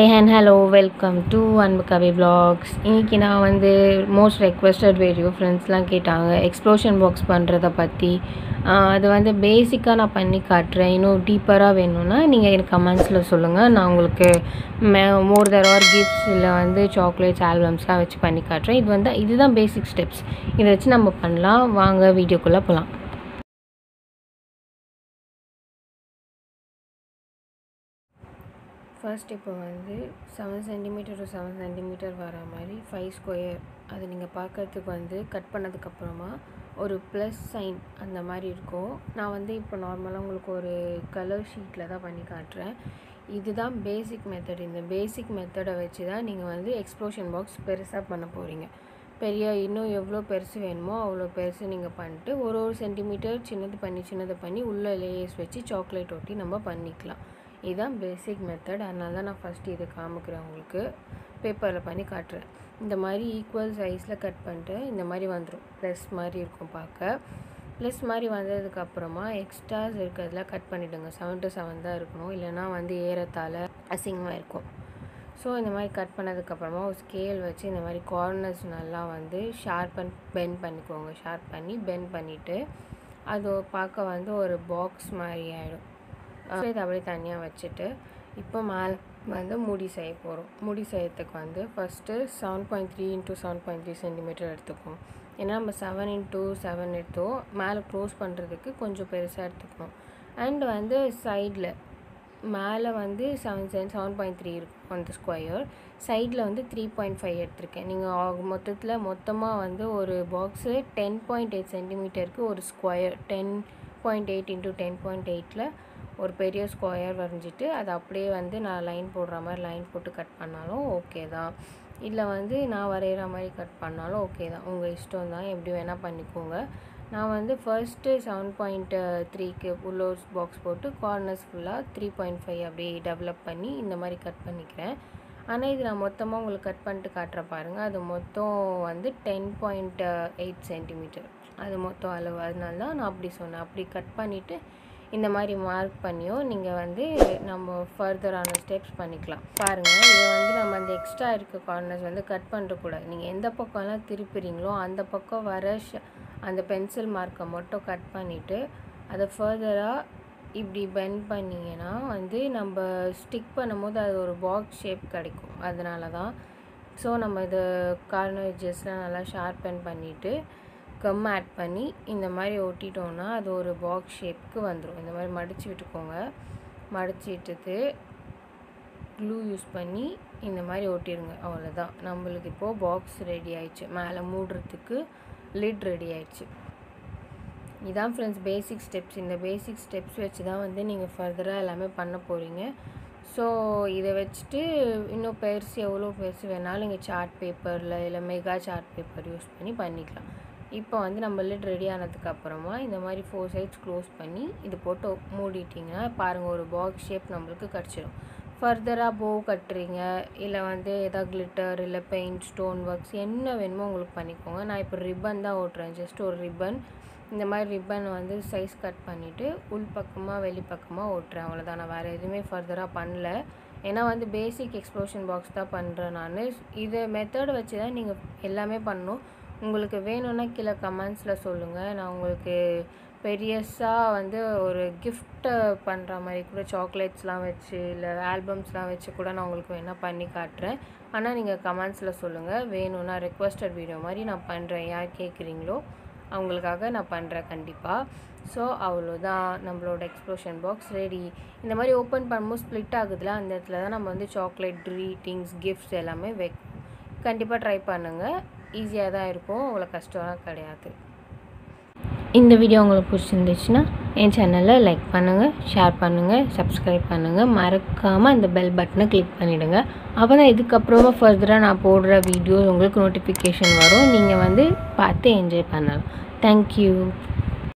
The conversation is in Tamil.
அண்ட் ஹலோ வெல்கம் டு அன்பு கவி vlogs இன்னைக்கு நான் வந்து மோஸ்ட் ரெக்வஸ்டட் வீடியோ ஃப்ரெண்ட்ஸ்லாம் கேட்டாங்க எக்ஸ்ப்ளோஷன் பாக்ஸ் பண்ணுறத பற்றி அது வந்து பேசிக்காக நான் பண்ணி காட்டுறேன் இன்னும் டீப்பராக வேணும்னா நீங்கள் எனக்கு கமெண்ட்ஸில் சொல்லுங்கள் நான் உங்களுக்கு may more there are gifts இல்லை வந்து சாக்லேட்ஸ் ஆல்பம்ஸ்லாம் வச்சு பண்ணி காட்டுறேன் இது வந்து இதுதான் பேசிக் ஸ்டெப்ஸ் இதை வச்சு நம்ம பண்ணலாம் வாங்க வீடியோக்குள்ளே போகலாம் ஃபர்ஸ்ட் இப்போ வந்து seven centimetre to seven centimetre வர மாதிரி ஃபைவ் ஸ்கொயர் அது நீங்கள் பார்க்கறதுக்கு வந்து கட் பண்ணதுக்கப்புறமா ஒரு ப்ளஸ் சைன் அந்த மாதிரி இருக்கும் நான் வந்து இப்போ நார்மலாக உங்களுக்கு ஒரு கலர் ஷீட்டில் தான் பண்ணி காட்டுறேன் இதுதான் பேசிக் மெத்தட் இந்த பேசிக் மெத்தடை வச்சு தான் நீங்கள் வந்து எக்ஸ்ப்ளோஷன் பாக்ஸ் பெருசாக பண்ண போகிறீங்க பெரிய இன்னும் எவ்வளோ பெருசு வேணுமோ அவ்வளோ பெருசு நீங்கள் பண்ணிட்டு ஒரு ஒரு சென்டிமீட்டர் சின்னது பண்ணி சின்னது பண்ணி உள்ள லேயர்ஸ் வச்சு சாக்லேட் ஒட்டி நம்ம பண்ணிக்கலாம் இதுதான் பேசிக் மெத்தட் அதனால தான் நான் ஃபஸ்ட்டு இது காமிக்கிறேன் உங்களுக்கு பேப்பரில் பண்ணி காட்டுறேன் இந்த மாதிரி ஈக்குவல் சைஸில் கட் பண்ணிட்டு இந்த மாதிரி வந்துடும் ப்ளஸ் மாதிரி இருக்கும் பார்க்க ப்ளஸ் மாதிரி வந்ததுக்கப்புறமா எக்ஸ்ட்ராஸ் இருக்கிறதுல கட் பண்ணிவிடுங்க செவன் டு செவன் தான் இருக்கணும் இல்லைனா வந்து ஏறத்தால் அசிங்கமாக இருக்கும் ஸோ இந்த மாதிரி கட் பண்ணதுக்கப்புறமா ஒரு ஸ்கேல் வச்சு இந்த மாதிரி கார்னர்ஸ் நல்லா வந்து ஷார்பன் பெண்ட் பண்ணிக்கோங்க ஷார்ப் பண்ணி பெண்ட் பண்ணிவிட்டு அது பார்க்க வந்து ஒரு பாக்ஸ் மாதிரி ஆகிடும் இதை அப்படியே தனியாக வச்சுட்டு இப்போ மேலே வந்து முடி செய்ய போகிறோம் முடி செய்யறதுக்கு வந்து first seven point three into seven point three centimetre எடுத்துக்கணும் ஏன்னா நம்ம செவன் இன்ட்டு செவன் எடுத்தோம் மேலே க்ளோஸ் பண்ணுறதுக்கு கொஞ்சம் பெருசாக எடுத்துக்கணும் அண்ட் வந்து சைடில் மேலே வந்து seven seven seven point three இருக்கும் அந்த ஸ்கொயர் சைடில் வந்து த்ரீ பாயிண்ட் ஃபைவ் எடுத்திருக்கேன் நீங்கள் மொத்தத்தில் மொத்தமாக வந்து ஒரு பாக்ஸு டென் பாயிண்ட் எயிட் சென்டிமீட்டருக்கு ஒரு square ten point eight into ten point எயிட்டில் ஒரு பெரிய ஸ்கொயர் வரைஞ்சிட்டு அதை அப்படியே வந்து நான் லைன் போடுற மாதிரி லைன் போட்டு கட் பண்ணாலும் ஓகே தான் இல்லை வந்து நான் வரைகிற மாதிரி கட் பண்ணாலும் ஓகே தான் உங்கள் இஷ்டம் தான் எப்படி வேணால் பண்ணிக்கோங்க நான் வந்து ஃபர்ஸ்ட்டு செவன் பாயிண்ட் த்ரீக்கு உள்ள பாக்ஸ் போட்டு கார்னர்ஸ் ஃபுல்லாக த்ரீ பாயிண்ட் ஃபைவ் அப்படியே டெவலப் பண்ணி இந்த மாதிரி கட் பண்ணிக்கிறேன் ஆனால் இது நான் மொத்தமாக உங்களுக்கு கட் பண்ணிட்டு காட்டுற பாருங்கள் அது மொத்தம் வந்து டென் பாயிண்ட் எயிட் சென்டிமீட்டர் அது மொத்தம் அளவு அதனால தான் நான் அப்படி சொன்னேன் அப்படி கட் பண்ணிவிட்டு இந்த மாதிரி மார்க் பண்ணியோ நீங்கள் வந்து நம்ம ஃபர்தரான ஸ்டெப்ஸ் பண்ணிக்கலாம் பாருங்கள் இதை வந்து நம்ம அந்த எக்ஸ்ட்ரா இருக்க கார்னர்ஸ் வந்து கட் பண்ணுறக்கூடாது நீங்கள் எந்த பக்கம்லாம் திருப்புறீங்களோ அந்த பக்கம் வர அந்த பென்சில் மார்க்கை மட்டும் கட் பண்ணிவிட்டு அதை ஃபர்தராக இப்படி பெண்ட் பண்ணிங்கன்னா வந்து நம்ம ஸ்டிக் பண்ணும்போது அது ஒரு பாக்ஸ் ஷேப் கிடைக்கும் அதனால தான் ஸோ நம்ம இது கார்னர் எட்ஜஸ்லாம் நல்லா ஷார்பன் பண்ணிவிட்டு கம் ஆட் பண்ணி இந்த மாதிரி ஒட்டிட்டோன்னா அது ஒரு பாக்ஸ் ஷேப்புக்கு வந்துடும் இந்த மாதிரி மடித்து விட்டுக்கோங்க மடித்து விட்டுட்டு க்ளூ யூஸ் பண்ணி இந்த மாதிரி ஒட்டிடுங்க அவ்வளோதான் நம்மளுக்கு இப்போது பாக்ஸ் ரெடி ஆயிடுச்சு மேலே மூடுறதுக்கு லிட் ரெடி ஆயிடுச்சு இதான் ஃப்ரெண்ட்ஸ் பேசிக் ஸ்டெப்ஸ் இந்த பேசிக் ஸ்டெப்ஸ் வச்சு தான் வந்து நீங்கள் ஃபர்தராக எல்லாமே பண்ண போகிறீங்க ஸோ இதை வச்சுட்டு இன்னும் பெருசு எவ்வளோ பெருசு வேணாலும் நீங்கள் சார்ட் பேப்பரில் இல்லை மெகா சார்ட் பேப்பர் யூஸ் பண்ணி பண்ணிக்கலாம் இப்போ வந்து நம்ம லிட் ரெடி ஆனதுக்கப்புறமா இந்த மாதிரி ஃபோர் சைட்ஸ் க்ளோஸ் பண்ணி இது போட்டு மூடிட்டிங்கன்னா பாருங்கள் ஒரு பாக்ஸ் ஷேப் நம்மளுக்கு கிடச்சிடும் ஃபர்தராக போ கட்டுறீங்க இல்லை வந்து எதாவது கிளிட்டர் இல்லை பெயிண்ட் ஸ்டோன் ஒர்க்ஸ் என்ன வேணுமோ உங்களுக்கு பண்ணிக்கோங்க நான் இப்போ ரிப்பன் தான் ஓட்டுறேன் ஜஸ்ட் ஒரு ரிப்பன் இந்த மாதிரி ரிப்பன் வந்து சைஸ் கட் பண்ணிவிட்டு உள் பக்கமாக வெளி பக்கமாக ஓட்டுறேன் அவ்வளோதான் நான் வேறு எதுவுமே ஃபர்தராக பண்ணல ஏன்னா வந்து பேசிக் எக்ஸ்ப்ளோஷன் பாக்ஸ் தான் பண்ணுறேன் நான் இதை மெத்தட் வச்சு தான் நீங்கள் எல்லாமே பண்ணணும் உங்களுக்கு வேணும்னா கீழே கமெண்ட்ஸில் சொல்லுங்கள் நான் உங்களுக்கு பெரியஸாக வந்து ஒரு கிஃப்ட்டு பண்ணுற மாதிரி கூட சாக்லேட்ஸ்லாம் வச்சு இல்லை ஆல்பம்ஸ்லாம் வச்சு கூட நான் உங்களுக்கு வேணால் பண்ணி காட்டுறேன் ஆனால் நீங்கள் கமெண்ட்ஸில் சொல்லுங்கள் வேணும்னா ரெக்வஸ்டட் வீடியோ மாதிரி நான் பண்ணுறேன் யார் கேட்குறீங்களோ அவங்களுக்காக நான் பண்ணுறேன் கண்டிப்பாக ஸோ அவ்வளோதான் நம்மளோட எக்ஸ்ப்ளோஷன் பாக்ஸ் ரெடி இந்த மாதிரி ஓப்பன் பண்ணும்போது ஸ்ப்ளிட் ஆகுதுல அந்த இடத்துல தான் நம்ம வந்து சாக்லேட் க்ரீட்டிங்ஸ் கிஃப்ட்ஸ் எல்லாமே வைக்கும் கண்டிப்பாக ட்ரை பண்ணுங்கள் ஈஸியாக தான் இருக்கும் அவ்வளோ கஷ்டம்லாம் கிடையாது இந்த வீடியோ உங்களுக்கு பிடிச்சிருந்துச்சுன்னா என் சேனலில் லைக் பண்ணுங்கள் ஷேர் பண்ணுங்கள் சப்ஸ்கிரைப் பண்ணுங்கள் மறக்காமல் அந்த பெல் பட்டனை கிளிக் பண்ணிவிடுங்க அப்போ தான் இதுக்கப்புறமா ஃபர்தராக நான் போடுற வீடியோஸ் உங்களுக்கு நோட்டிஃபிகேஷன் வரும் நீங்கள் வந்து பார்த்து என்ஜாய் பண்ணலாம் தேங்க்யூ